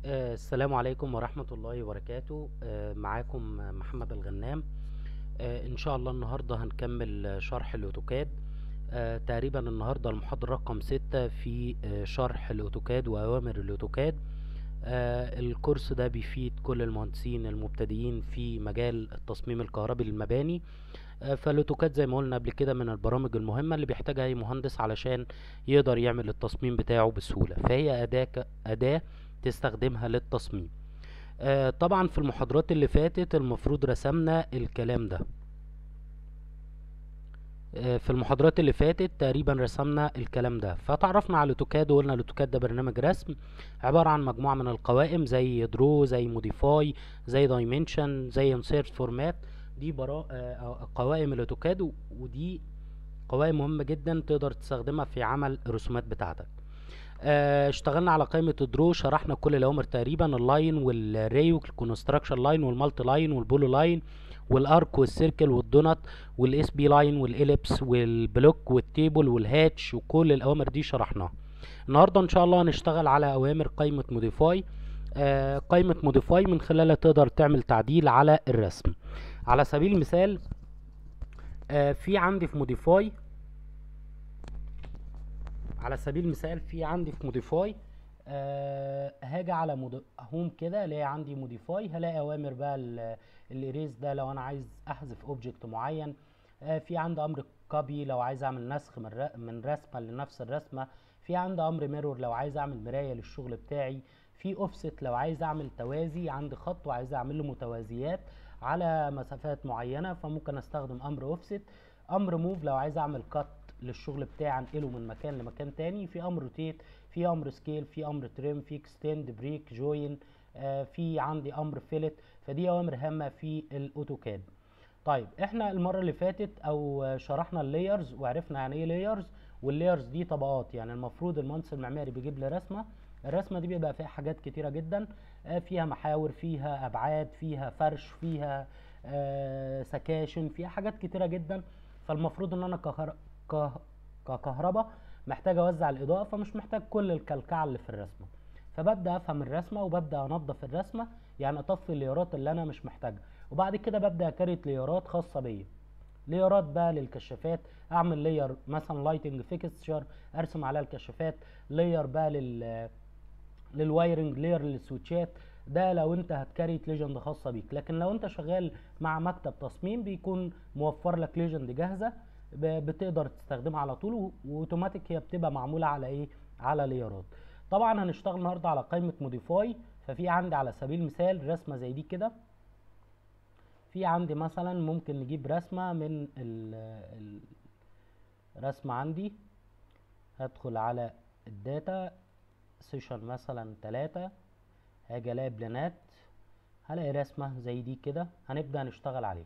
آه، السلام عليكم ورحمة الله وبركاته آه، معاكم محمد الغنام آه، إن شاء الله النهاردة هنكمل آه، شرح الأوتوكاد آه، تقريبا النهاردة المحاضرة رقم ستة في آه، شرح الأوتوكاد وأوامر الأوتوكاد آه، الكورس ده بيفيد كل المهندسين المبتدئين في مجال التصميم الكهربي للمباني آه، فالأوتوكاد زي ما قلنا قبل كده من البرامج المهمة اللي بيحتاجها أي مهندس علشان يقدر يعمل التصميم بتاعه بسهولة فهي أداة ك- أداة تستخدمها للتصميم آه، طبعا في المحاضرات اللي فاتت المفروض رسمنا الكلام ده آه، في المحاضرات اللي فاتت تقريبا رسمنا الكلام ده فتعرفنا على الاوتوكاد وقلنا الاوتوكاد ده برنامج رسم عبارة عن مجموعة من القوائم زي درو زي موديفاي زي دايمنشن زي انسيرت فورمات دي برا... آه، قوائم الاوتوكاد و- ودي قوائم مهمة جدا تقدر تستخدمها في عمل الرسومات بتاعتك آه، اشتغلنا على قائمة الدرو شرحنا كل الأوامر تقريبا اللاين والري والكونستراكشن لاين والمالتي لاين والبولو لاين والارك والسيركل والدونت والاس بي لاين والاليبس والبلوك والتيبل والهاتش وكل الأوامر دي شرحناها النهاردة إن شاء الله هنشتغل على أوامر قائمة موديفاي آه، قائمة موديفاي من خلالها تقدر تعمل تعديل على الرسم على سبيل المثال آه، في عندي في موديفاي على سبيل المثال في عندي في موديفاي آه هاجي على مود... هوم كده الاقي عندي موديفاي هلاقي اوامر بقى ال- الاريز ده لو انا عايز احذف اوبجكت معين آه في عندي امر كوبي لو عايز اعمل نسخ من ر... من رسمه لنفس الرسمه في عندي امر ميرور لو عايز اعمل مرايه للشغل بتاعي في اوفست لو عايز اعمل توازي عندي خط وعايز اعمل له متوازيات على مسافات معينه فممكن استخدم امر اوفست امر موف لو عايز اعمل كات للشغل بتاعي انقله من مكان لمكان تاني في امر روتيت في امر سكيل في امر تريم في اكستند بريك جوين آه في عندي امر فيلت فدي اوامر هامه في الاوتوكاد طيب احنا المره اللي فاتت او آه، شرحنا اللايرز وعرفنا يعني ايه لايرز واللايرز دي طبقات يعني المفروض المهندس المعماري بيجيب لي رسمه الرسمه دي بيبقى فيها حاجات كتيره جدا آه، فيها محاور فيها ابعاد فيها فرش فيها آه، سكاشن فيها حاجات كتيره جدا فالمفروض ان انا كهر... كه... ككهرباء محتاج اوزع الاضاءه فمش محتاج كل الكلكعه اللي في الرسمه فببدا افهم الرسمه وببدا انظف الرسمه يعني اطفي الليارات اللي انا مش محتاجها وبعد كده ببدا اكريت ليارات خاصه بيا ليارات بقى للكشافات اعمل لير مثلا لايتنج فيكستشر ارسم عليها الكشافات لير بقى لل للوايرنج لير للسويتشات ده لو انت هتكريت ليجند خاصه بيك لكن لو انت شغال مع مكتب تصميم بيكون موفر لك ليجند جاهزه ب- بتقدر تستخدمها على طول و- واوتوماتيك هي بتبقى معموله على ايه على ليرات طبعا هنشتغل النهارده على قائمه موديفاي ففي عندي على سبيل المثال رسمه زي دي كده في عندي مثلا ممكن نجيب رسمه من ال- الرسمه عندي هدخل على الداتا سيشن مثلا تلاتة هاجي الاقي بلانات هلاقي رسمة زي دي كده هنبدأ نشتغل عليها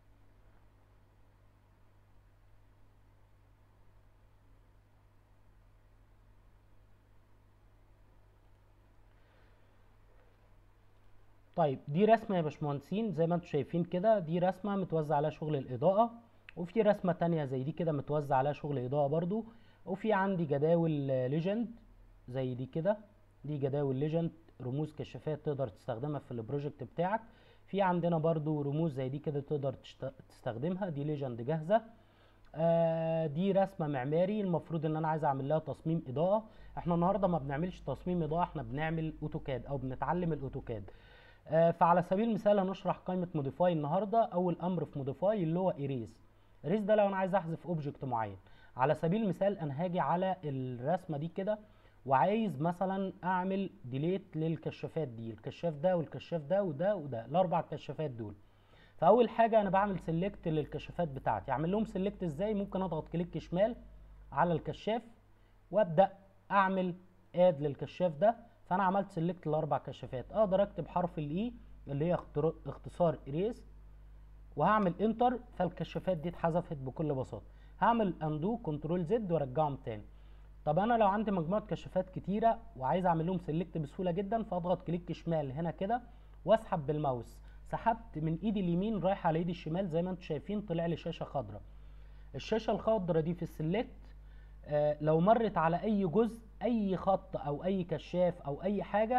طيب دي رسمة يا باشمهندسين زي ما انتم شايفين كده دي رسمة متوزع عليها شغل الإضاءة وفي رسمة تانية زي دي كده متوزع عليها شغل إضاءة برضو وفي عندي جداول ليجند زي دي كده دي جداول ليجند رموز كشافات تقدر تستخدمها في البروجكت بتاعك في عندنا برضو رموز زي دي كده تقدر تشت- تستخدمها دي ليجند جاهزة آه دي رسمة معماري المفروض ان انا عايز اعمل لها تصميم اضاءة احنا النهاردة ما بنعملش تصميم اضاءة احنا بنعمل اوتوكاد او بنتعلم الاوتوكاد آه فعلى سبيل المثال هنشرح قائمة موديفاي النهاردة اول امر في موديفاي اللي هو اريز اريز ده لو انا عايز احذف اوبجكت معين على سبيل المثال انا هاجي على الرسمة دي كده وعايز مثلا اعمل ديليت للكشافات دي الكشاف ده والكشاف ده وده وده الاربع كشافات دول فاول حاجه انا بعمل سيلكت للكشافات بتاعتي اعمل لهم سيلكت ازاي ممكن اضغط كليك شمال على الكشاف وابدا اعمل اد للكشاف ده فانا عملت سيلكت لاربع كشافات اقدر اكتب حرف الاي اللي هي اختر- اختصار اريز وهعمل انتر فالكشافات دي اتحذفت بكل بساطه هعمل اندو كنترول زد وارجعهم تاني طب انا لو عندي مجموعه كشافات كتيره وعايز اعمل لهم سيلكت بسهوله جدا فاضغط كليك شمال هنا كده واسحب بالماوس سحبت من ايدي اليمين رايح على ايدي الشمال زي ما انتم شايفين طلع لي شاشه خضراء الشاشه الخضراء دي في السلكت آه لو مرت على اي جزء اي خط او اي كشاف او اي حاجه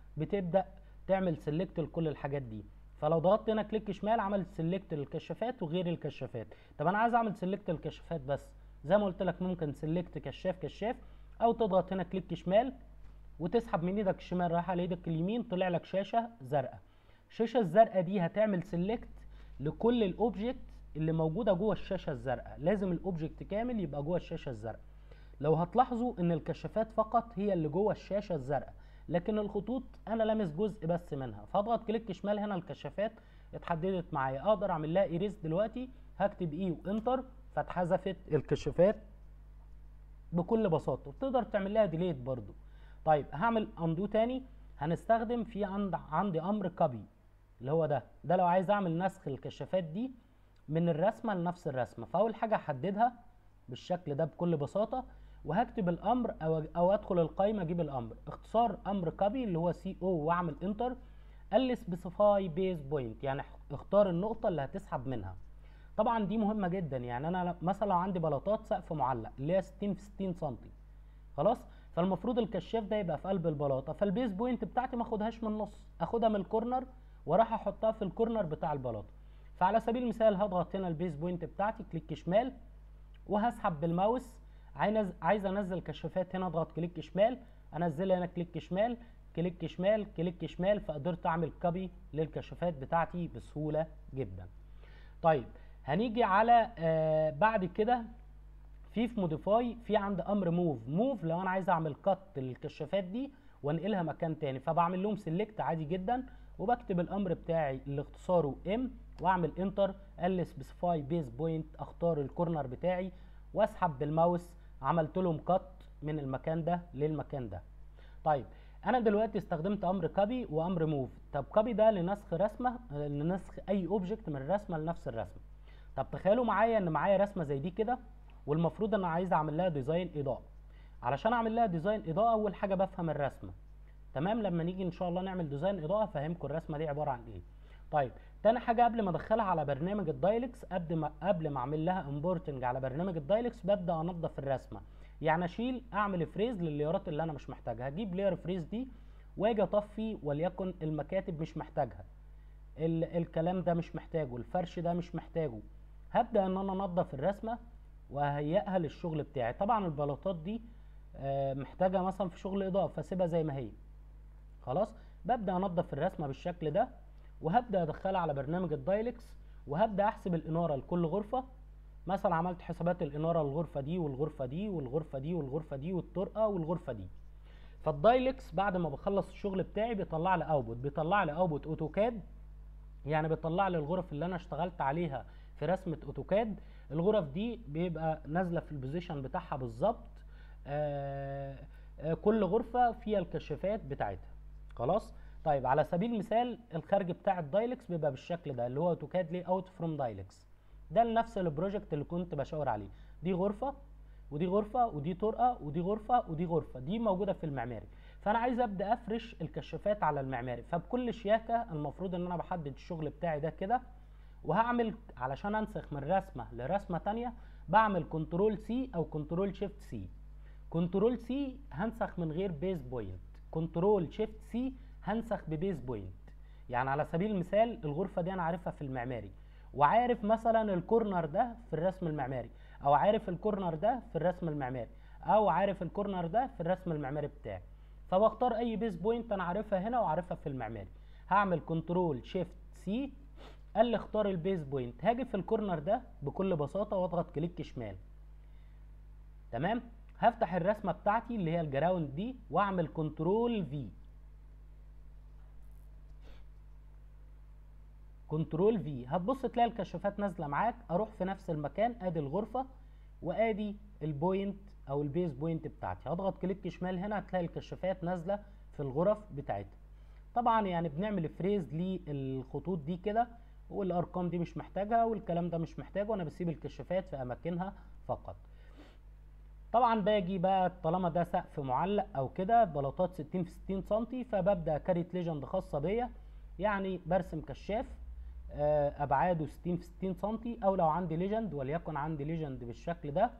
بتبدا تعمل سيلكت لكل الحاجات دي فلو ضغطت هنا كليك شمال عمل سيلكت للكشافات وغير الكشافات طب انا عايز اعمل سيلكت للكشافات بس زي ما قلت لك ممكن سيلكت كشاف كشاف او تضغط هنا كليك شمال وتسحب من ايدك الشمال رايحه لايدك اليمين طلع لك شاشه زرقاء الشاشه الزرقاء دي هتعمل سيلكت لكل الاوبجكت اللي موجوده جوه الشاشه الزرقاء لازم الاوبجكت كامل يبقى جوه الشاشه الزرقاء لو هتلاحظوا ان الكشافات فقط هي اللي جوه الشاشه الزرقاء لكن الخطوط انا لامس جزء بس منها فاضغط كليك شمال هنا الكشافات اتحددت معايا اقدر اعمل لها ايريز دلوقتي هكتب اي وانتر فاتحذفت الكشافات بكل بساطه وتقدر تعمل لها ديليت برضو طيب هعمل اندو تاني هنستخدم في عند عندي امر كوبي اللي هو ده ده لو عايز اعمل نسخ الكشافات دي من الرسمه لنفس الرسمه فاول حاجه احددها بالشكل ده بكل بساطه وهكتب الامر او او ادخل القائمه اجيب الامر اختصار امر كوبي اللي هو سي او واعمل انتر قال لي سبيسيفاي بيز بوينت يعني اختار النقطه اللي هتسحب منها طبعا دي مهمه جدا يعني انا مثلا لو عندي بلاطات سقف معلق اللي هي 60 في 60 سم خلاص فالمفروض الكشاف ده يبقى في قلب البلاطه فالبيز بوينت بتاعتي ما اخدهاش من النص اخدها من الكورنر وراح احطها في الكورنر بتاع البلاطه فعلى سبيل المثال هضغط هنا البيز بوينت بتاعتي كليك شمال وهسحب بالماوس عايز عايز انزل كشافات هنا اضغط كليك شمال انزلها هنا كليك شمال كليك شمال كليك شمال فقدرت اعمل كوبي للكشافات بتاعتي بسهوله جدا طيب هنيجي على آه بعد كده في في موديفاي في عند امر موف موف لو انا عايز اعمل كات للكشافات دي وانقلها مكان تاني فبعمل لهم سيلكت عادي جدا وبكتب الامر بتاعي اللي اختصاره ام واعمل انتر قال لي سبيسيفاي بيز بوينت اختار الكورنر بتاعي واسحب بالماوس عملت لهم كات من المكان ده للمكان ده طيب انا دلوقتي استخدمت امر كوبي وامر موف طب كوبي ده لنسخ رسمه لنسخ اي اوبجكت من الرسمه لنفس الرسمه طب تخيلوا معايا ان معايا رسمه زي دي كده والمفروض انا عايز اعمل لها ديزاين اضاءه علشان اعمل لها ديزاين اضاءه اول حاجه بفهم الرسمه تمام لما نيجي ان شاء الله نعمل ديزاين اضاءه افهمكم الرسمه دي عباره عن ايه طيب تاني حاجه قبل ما ادخلها على برنامج الدايلكس قبل ما قبل ما اعمل لها امبورتنج على برنامج الدايلكس ببدا انضف الرسمه يعني اشيل اعمل فريز للليارات اللي انا مش محتاجها هجيب لير فريز دي واجي اطفي وليكن المكاتب مش محتاجها ال الكلام ده مش محتاجه الفرش ده مش محتاجه هبدا ان انا انضف الرسمه وهيئها للشغل بتاعي طبعا البلاطات دي محتاجه مثلا في شغل اضاءه فاسيبها زي ما هي خلاص ببدا انضف الرسمه بالشكل ده وهبدا ادخلها على برنامج الدايلكس وهبدا احسب الاناره لكل غرفه مثلا عملت حسابات الاناره للغرفه دي والغرفه دي والغرفه دي والغرفه دي والطرقه والغرفه دي فالدايلكس بعد ما بخلص الشغل بتاعي بيطلع لي اوتبوت بيطلع لي اوتبوت اوتوكاد يعني بيطلع لي الغرف اللي انا اشتغلت عليها في رسمه اوتوكاد الغرف دي بيبقى نازله في البوزيشن بتاعها بالظبط آه آه كل غرفه فيها الكشافات بتاعتها خلاص طيب على سبيل المثال الخارج بتاع الدايلكس بيبقى بالشكل ده اللي هو اوتوكاد لي اوت فروم دايلكس ده لنفس البروجكت اللي كنت بشاور عليه دي غرفه ودي غرفه ودي طرقه ودي غرفه ودي غرفه دي موجوده في المعماري فانا عايز ابدا افرش الكشافات على المعماري فبكل شياكه المفروض ان انا بحدد الشغل بتاعي ده كده وهعمل علشان انسخ من رسمه لرسمه تانية بعمل كنترول سي او كنترول شيفت سي كنترول سي هنسخ من غير بيز بوينت كنترول شيفت سي هنسخ ببيز بوينت يعني على سبيل المثال الغرفه دي انا عارفها في المعماري وعارف مثلا الكورنر ده في الرسم المعماري او عارف الكورنر ده في الرسم المعماري او عارف الكورنر ده في الرسم المعماري بتاعي فبختار اي بيز بوينت انا عارفها هنا وعارفها في المعماري هعمل كنترول شيفت سي قال لي اختار البيز بوينت هاجي في الكورنر ده بكل بساطه واضغط كليك شمال تمام هفتح الرسمه بتاعتي اللي هي الجراوند دي واعمل كنترول في كنترول في هتبص تلاقي الكشافات نازله معاك اروح في نفس المكان ادي الغرفه وادي البوينت او البيز بوينت بتاعتي هضغط كليك شمال هنا هتلاقي الكشافات نازله في الغرف بتاعتها طبعا يعني بنعمل فريز للخطوط دي كده والارقام دي مش محتاجها والكلام ده مش محتاجه وانا بسيب الكشافات في اماكنها فقط طبعا باجي بقى طالما ده سقف معلق او كده بلاطات 60 في 60 سم فببدا كاريت ليجند خاصه بيا يعني برسم كشاف ابعاده 60 في 60 سم او لو عندي ليجند وليكن عندي ليجند بالشكل ده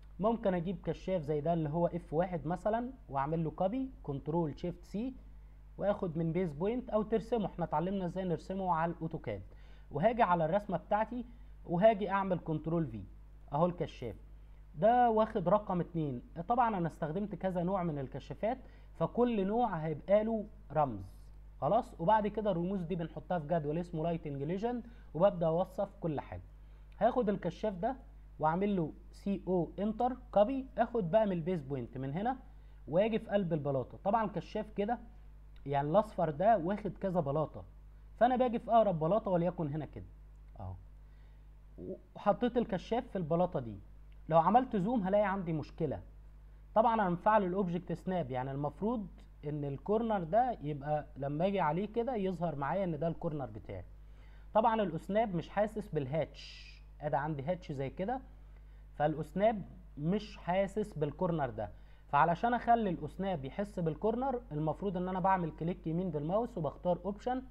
ممكن اجيب كشاف زي ده اللي هو اف واحد مثلا واعمل له كوبي كنترول شيفت سي واخد من بيز بوينت او ترسمه احنا اتعلمنا ازاي نرسمه على الاوتوكاد وهاجي على الرسمه بتاعتي وهاجي اعمل كنترول في اهو الكشاف ده واخد رقم اتنين طبعا انا استخدمت كذا نوع من الكشافات فكل نوع هيبقى له رمز خلاص وبعد كده الرموز دي بنحطها في جدول اسمه لايتنج ليجند وببدا اوصف كل حاجه هاخد الكشاف ده واعمل له سي او انتر كوبي اخد بقى من البيز بوينت من هنا واجي في قلب البلاطه طبعا الكشاف كده يعني الاصفر ده واخد كذا بلاطه فانا باجي في اقرب بلاطه وليكن هنا كده اهو وحطيت الكشاف في البلاطه دي لو عملت زوم هلاقي عندي مشكله طبعا انا مفعل الاوبجكت سناب يعني المفروض ان الكورنر ده يبقى لما اجي عليه كده يظهر معايا ان ده الكورنر بتاعي طبعا الاسناب مش حاسس بالهاتش ادي عندي هاتش زي كده فالاسناب مش حاسس بالكورنر ده فعلشان اخلي الاسناب يحس بالكورنر المفروض ان انا بعمل كليك يمين بالماوس وبختار اوبشن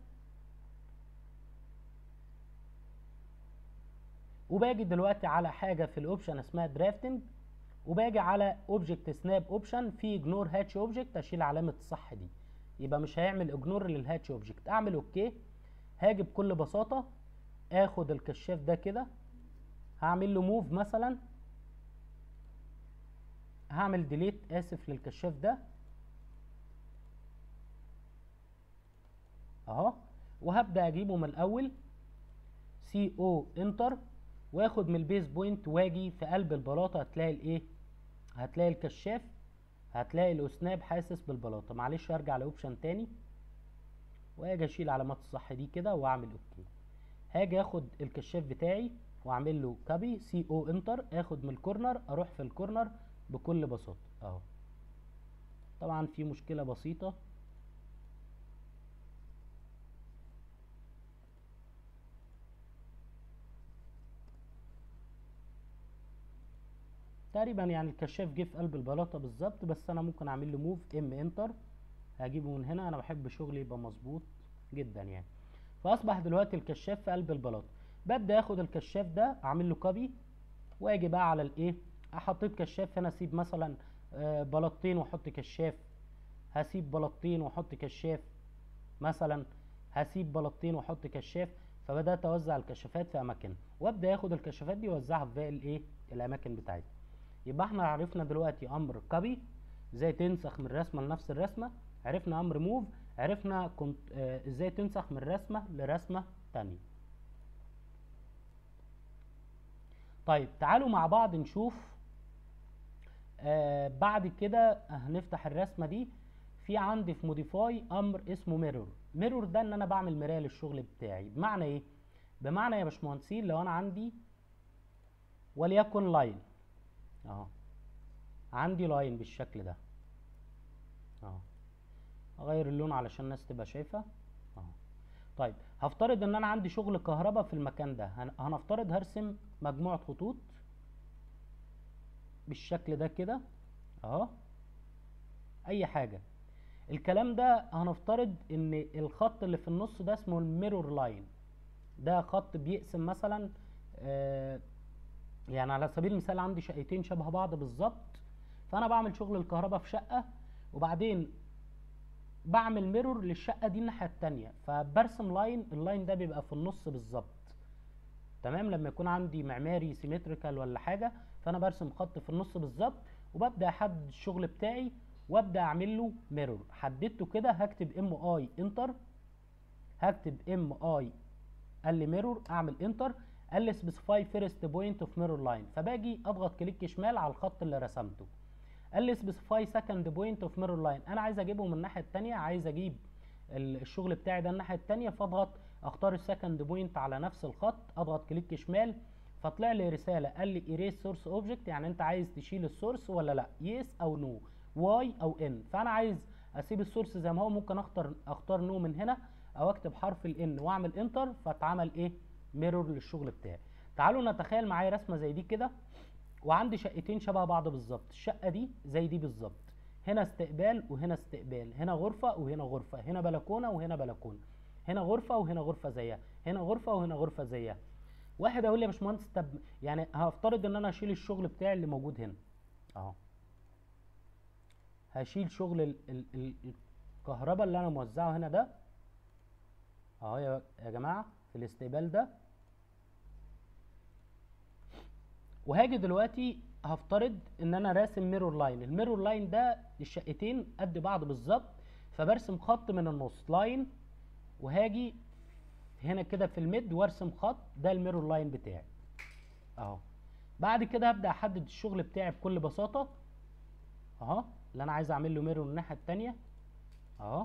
وباجي دلوقتي على حاجه في الاوبشن اسمها درافتنج وباجي على اوبجكت سناب اوبشن في اجنور هاتش اوبجكت اشيل علامه الصح دي يبقى مش هيعمل اجنور للهاتش اوبجكت اعمل اوكي هاجي بكل بساطه اخد الكشاف ده كده هعمل له موف مثلا هعمل ديليت اسف للكشاف ده اهو وهبدا اجيبه من الاول سي او انتر واخد من البيز بوينت واجي في قلب البلاطه هتلاقي الايه هتلاقي الكشاف هتلاقي الاسناب حاسس بالبلاطه معلش ارجع لاوبشن تاني واجي اشيل علامات الصح دي كده واعمل اوكي هاجي اخد الكشاف بتاعي واعمل له كابي سي او انتر اخد من الكورنر اروح في الكورنر بكل بساطه اهو طبعا في مشكله بسيطه تقريبا يعني الكشاف جه في قلب البلاطه بالظبط بس انا ممكن اعمل له موف ام انتر هجيبه من هنا انا بحب شغلي يبقى مظبوط جدا يعني فاصبح دلوقتي الكشاف في قلب البلاطه ببدا اخد الكشاف ده اعمل له كوبي واجي بقى على الايه حطيت كشاف هنا اسيب مثلا آه بلاطتين واحط كشاف هسيب بلاطتين واحط كشاف مثلا هسيب بلاطتين واحط كشاف فبدات اوزع الكشافات في اماكن وابدا اخد الكشافات دي واوزعها في باقي الايه الاماكن بتاعتي يبقى احنا عرفنا دلوقتي امر كوبي ازاي تنسخ من رسمه لنفس الرسمه عرفنا امر موف عرفنا كنت آه ازاي تنسخ من رسمه لرسمه تانية طيب تعالوا مع بعض نشوف آه بعد كده هنفتح الرسمه دي في عندي في موديفاي امر اسمه ميرور ميرور ده ان انا بعمل مرايه للشغل بتاعي بمعنى ايه بمعنى يا باشمهندسين لو انا عندي وليكن لاين اهو عندي لاين بالشكل ده اهو اغير اللون علشان الناس تبقى شايفه اهو طيب هفترض ان انا عندي شغل كهرباء في المكان ده هنفترض هرسم مجموعه خطوط بالشكل ده كده اهو اي حاجه الكلام ده هنفترض ان الخط اللي في النص ده اسمه الميرور لاين ده خط بيقسم مثلا آه يعني على سبيل المثال عندي شقتين شبه بعض بالظبط فانا بعمل شغل الكهرباء في شقه وبعدين بعمل ميرور للشقه دي الناحيه التانية فبرسم لاين اللاين ده بيبقى في النص بالظبط تمام لما يكون عندي معماري سيمتريكال ولا حاجه فانا برسم خط في النص بالظبط وببدا احدد الشغل بتاعي وابدا اعمل له ميرور حددته كده هكتب ام اي انتر هكتب ام اي قال لي ميرور اعمل انتر قال لي سبيسيفاي فيرست بوينت اوف ميرور لاين فباجي اضغط كليك شمال على الخط اللي رسمته قال لي سبيسيفاي سكند بوينت اوف ميرور لاين انا عايز اجيبه من الناحيه الثانيه عايز اجيب الشغل بتاعي ده الناحيه الثانيه فاضغط اختار السكند بوينت على نفس الخط اضغط كليك شمال فطلع لي رساله قال لي ايريز سورس اوبجكت يعني انت عايز تشيل السورس ولا لا يس او نو واي او ان فانا عايز اسيب السورس زي ما هو ممكن اختار اختار نو من هنا او اكتب حرف الان واعمل انتر فاتعمل ايه ميرور للشغل بتاعي تعالوا نتخيل معايا رسمه زي دي كده وعندي شقتين شبه بعض بالظبط الشقه دي زي دي بالظبط هنا استقبال وهنا استقبال هنا غرفه وهنا غرفه هنا بلكونه وهنا بلكونه هنا غرفه وهنا غرفه زيها هنا غرفه وهنا غرفه زيها واحد هيقول لي يا باشمهندس طب يعني هفترض ان انا اشيل الشغل بتاعي اللي موجود هنا اهو هشيل شغل ال ال ال الكهرباء اللي انا موزعه هنا ده اهو يا يا جماعه في الاستقبال ده وهاجي دلوقتي هفترض ان انا راسم ميرور لاين الميرور لاين ده الشقتين قد بعض بالظبط فبرسم خط من النص لاين وهاجي هنا كده في الميد وارسم خط ده الميرور لاين بتاعي اهو بعد كده هبدا احدد الشغل بتاعي بكل بساطه اهو اللي انا عايز اعمل له ميرور الناحيه التانية اهو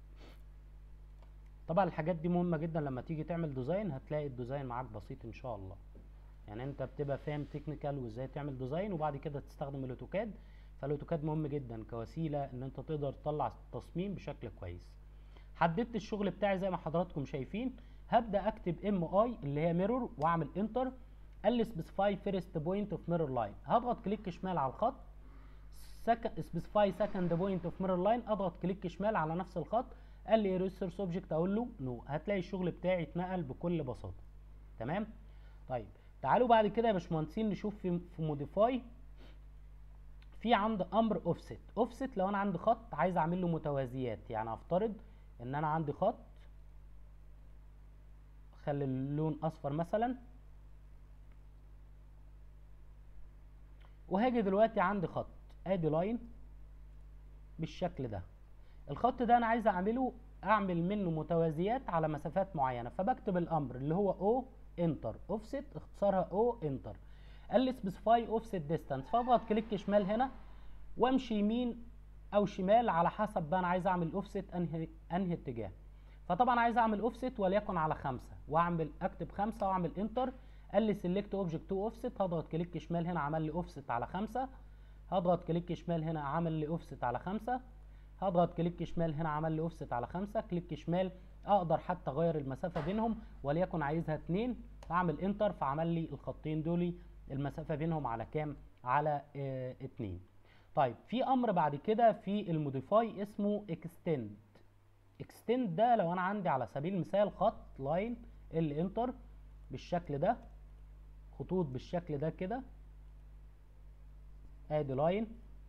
طبعا الحاجات دي مهمه جدا لما تيجي تعمل ديزاين هتلاقي الديزاين معاك بسيط ان شاء الله يعني انت بتبقى فاهم تكنيكال وازاي تعمل ديزاين وبعد كده تستخدم الاوتوكاد فالاوتوكاد مهم جدا كوسيله ان انت تقدر تطلع التصميم بشكل كويس حددت الشغل بتاعي زي ما حضراتكم شايفين هبدا اكتب ام اي اللي هي ميرور واعمل انتر قال لي سبيسيفاي فيرست بوينت اوف ميرور لاين هضغط كليك شمال على الخط سبيسيفاي سكند بوينت اوف ميرور لاين اضغط كليك شمال على نفس الخط قال لي ريسورس اوبجكت اقول له نو هتلاقي الشغل بتاعي اتنقل بكل بساطه تمام طيب تعالوا بعد كده يا باشمهندسين نشوف في في موديفاي في عند امر اوفست اوفست لو انا عندي خط عايز اعمل له متوازيات يعني افترض ان انا عندي خط خلي اللون اصفر مثلا وهاجي دلوقتي عندي خط ادي لاين بالشكل ده الخط ده انا عايز اعمله اعمل منه متوازيات على مسافات معينه فبكتب الامر اللي هو او انتر اوفست اختصارها او انتر قال لي سبيسيفاي اوفست ديستانس فاضغط كليك شمال هنا وامشي يمين او شمال على حسب بقى انا عايز اعمل اوفست انهي انهي اتجاه فطبعا عايز اعمل اوفست وليكن على خمسة واعمل اكتب خمسة واعمل انتر قال لي سيلكت اوبجكت تو اوفست هضغط كليك شمال هنا عمل لي اوفست على خمسة هضغط كليك شمال هنا عمل لي اوفست على خمسة هضغط كليك شمال هنا عمل لي اوفست على خمسة كليك شمال اقدر حتى اغير المسافة بينهم وليكن عايزها اتنين اعمل انتر فعمل لي الخطين دول المسافة بينهم على كام على اه اتنين طيب في امر بعد كده في الموديفاي اسمه اكستند اكستند ده لو انا عندي على سبيل المثال خط لاين ال انتر بالشكل ده خطوط بالشكل ده كده ادي لاين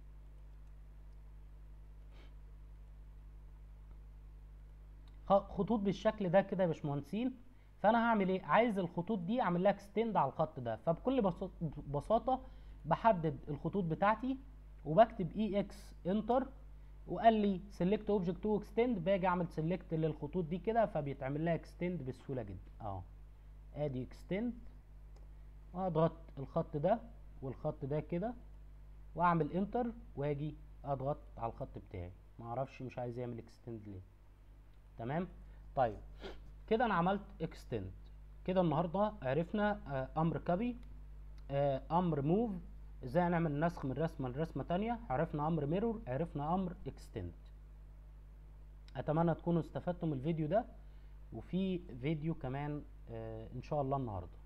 خطوط بالشكل ده كده يا باشمهندسين فانا هعمل ايه عايز الخطوط دي اعمل لها اكستند على الخط ده فبكل بساطه بحدد الخطوط بتاعتي وبكتب اي اكس انتر وقال لي سيلكت اوبجكت تو اكستند باجي اعمل سيلكت للخطوط دي كده فبيتعمل لها اكستند بسهوله جدا اهو ادي اكستند واضغط الخط ده والخط ده كده واعمل انتر واجي اضغط على الخط بتاعي ما اعرفش مش عايز يعمل اكستند ليه تمام طيب كده انا عملت اكستند كده النهارده عرفنا آه امر كابي آه امر موف ازاي نعمل نسخ من رسمه لرسمه تانية عرفنا امر ميرور عرفنا امر اكستند اتمنى تكونوا استفدتم من الفيديو ده وفي فيديو كمان آه ان شاء الله النهارده